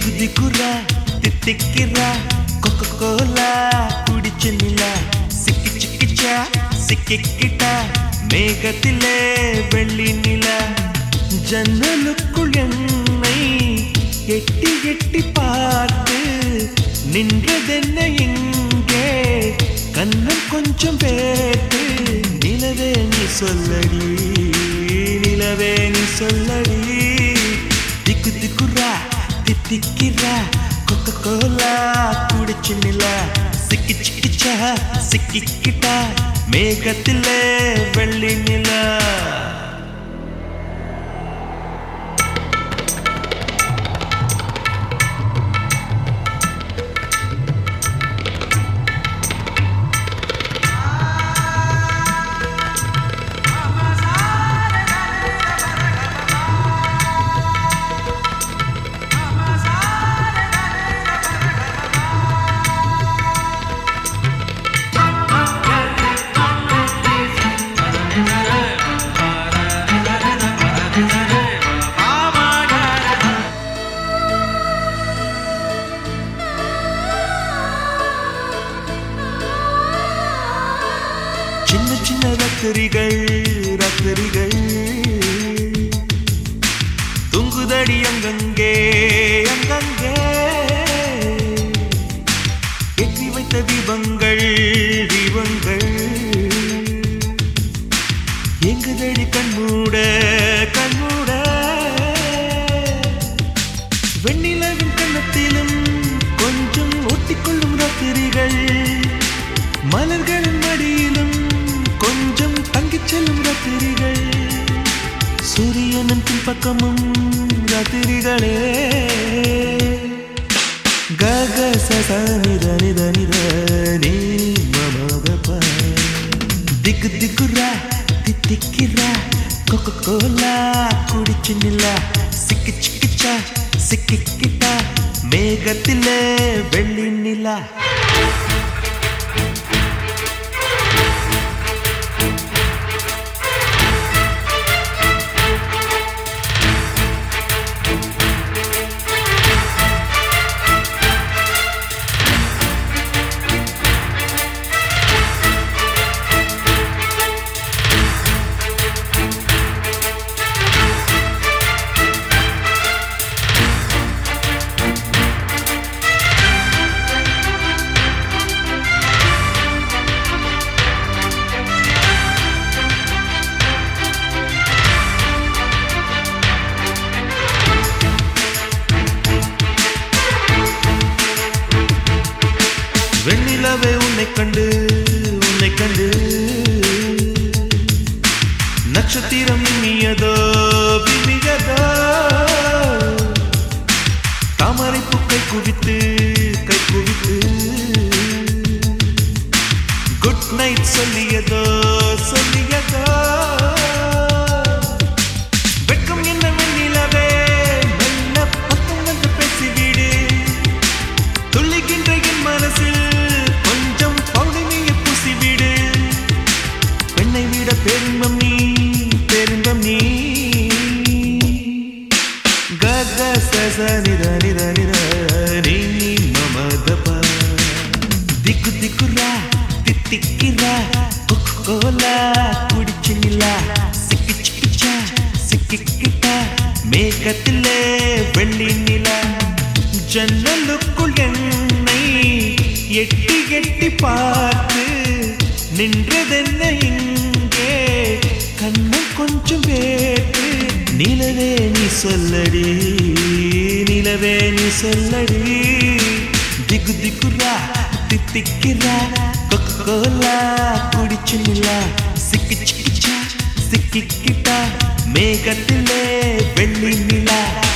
திக்கு திக்குறா தித்திக்கிறா கொக்க கோலா குடிச்சு நிலா சிக்கி சிக்கிச்சா சிக்கிக்கிட்டா மேகத்திலே வெள்ளி நிலா ஜன்னலுக்குள் என்னை எட்டி எட்டி பார்த்து நின்றதென்ன இங்கே கண்ணம் கொஞ்சம் பேத்து நிலவே நீ சொல்லடி நிலவே நீ சொல்லடி திக்கு திக்குறா தித்திக்கிறா கொக்க கோலா குடிச்சு நிலா சிக்கி சிக்கிச்சா சிக்கிக்கிட்டா மேகத்திலே வெள்ளி நிலா சின்ன சின்ன ரத்தரிகள் ரத்தரிகள் துங்குதடி அங்கங்கே அங்கங்கே ஏற்றி வைத்த தீபங்கள் தீபங்கள் எங்குதடி கண்மூட கண்மூட வெண்ணிலவின் கண்ணத்திலும் கொஞ்சம் ஒட்டிக்கொள்ளும் ராத்திரிகள் மலர்களின் மடியிலும் கொஞ்சம் தங்கிச் செல்லும் ராத்திரிகள் சூரியனின் பின்பக்கமும் ராத்திரிகளே கக சனித நித நித நீ மமத திக்கு திக்குரா தித்திக்கிறா கொக்க கோலா குடிச்சு நிலா சிக்கி சிக்கிச்சா சிக்கிக்கிட்டா மேகத்திலே வெள்ளி நிலா வெண்ணிலவே உன்னை கண்டு உன்னை கண்டு நட்சத்திரம் மின்னியதோ விமியதோ தாமரை பூக்கை குவித்து கை குவித்து குட் நைட் சொல்லியதோ சொல்லியதோ வெட்கம் என்ன வெண்ணிலவே மெல்ல பக்கம் வந்து பேசிவிடு துள்ளிக்கின்ற என் மனசில் கொஞ்சம் பௌர்ணமியை பூசிவிடு பெண்ணை விட பெரும்பம் நீ பெரும்பம் நீ கக சச நித நித நித நீ மமதப திக்கு திக்குரா தித்திக்கிறா கோலா குடிச்சு நிலா சிக்கி சிக்கிச்சா சிக்கிக்கிட்டா மேகத்திலே வெள்ளி நிலா ஜன்னலுக்குள் என்னை எட்டி எட்டி பார்த்து நின்றதென்ன இங்கே கண்ணம் கொஞ்சம் வேற்று நிலவே நீ சொல்லடி நிலவே நீ சொல்லடி திக்கு திக்குரா தித்திக்கிறா கொக்கோலா குடிச்சு நிலா சிக்கி சிக்கிச்சா சிக்கிக்கிட்டா மேகத்திலே வெள்ளி நிலா